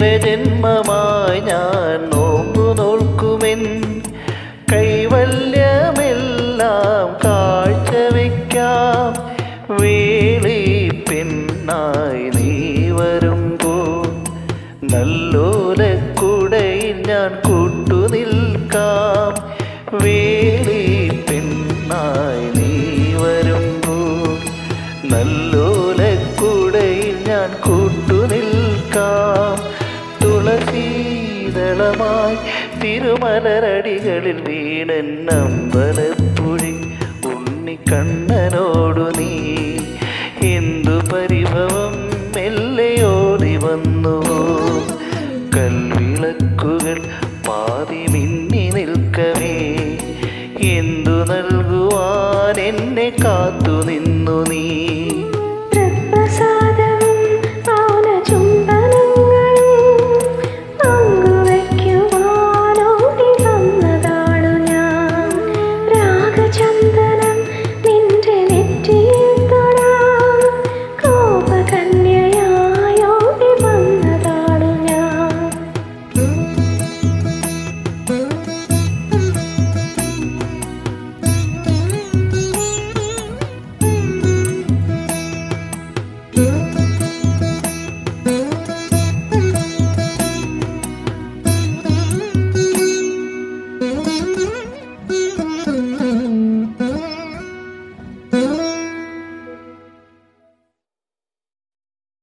ജന്മമായി ഞാൻ നോമ്പു നോൽക്കുമെൻ കൈവല്യമെല്ലാം കാഴ്ചവെക്കാം വേളി പെണ്ണായി നീ വരുമ്പോൾ നല്ലോലക്കുടയിൽ ഞാൻ കൂട്ടുനിൽക്കാം വേളി പെണ്ണായി നീ വരുമ്പോൾ നല്ലോലക്കുടയിൽ ഞാൻ കൂട്ടുനിൽക്കാം തുളസീതളമായി തിരുമലരടികളിൽ വീണൻ അമ്പലപ്പുഴി ഉണ്ണിക്കണ്ണനോടു നീ എന്തു പരിഭവം മെല്ലയോടി വന്നുവോ കൽവിളക്കുകൾ പാതി മിന്നി നിൽക്കവേ എന്തു നൽകുവാൻ എന്നെ കാത്തു നിന്നു നീ